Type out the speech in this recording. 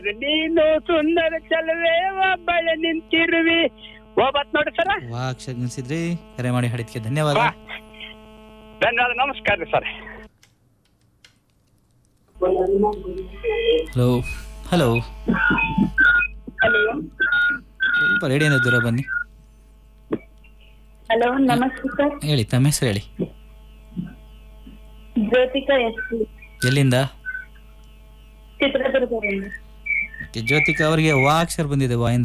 ನೀನು ಸುಂದರ ಚಲವೇ ಒಬ್ಬಳೆ ನಿಂತಿರುವಿ ಹೋಗ್ಬತ್ ನೋಡಿ ಸರ ವಾ ಅಕ್ಷರ ನಿಲ್ಸಿದ್ರಿ ಕರೆ ಮಾಡಿ ಹಾಡಿದ್ಕೆ ಧನ್ಯವಾದ ಧನ್ಯವಾದ ನಮಸ್ಕಾರ ರೀ ಸರ್ ಹಲೋ ಹಲೋ ಹಲೋ ಸ್ವಲ್ಪ ರೇಡಿಯೋನ ದೂರ ಬನ್ನಿ ಹಲೋ ನಮಸ್ತೆ ಸರ್ ಹೇಳಿ ತಮ್ಮ ಹೆಸರು ಹೇಳಿ ಜ್ಯೋತಿಕಾ ಎಸ್ ಪಿ ಎಲ್ಲಿಂದ ಚಿತ್ರದುರ್ಗದಿಂದ ಜ್ಯೋತಿಕಾ ಅವರಿಗೆ ವಾ ಅಕ್ಷರ ಬಂದಿದೆ ವಾ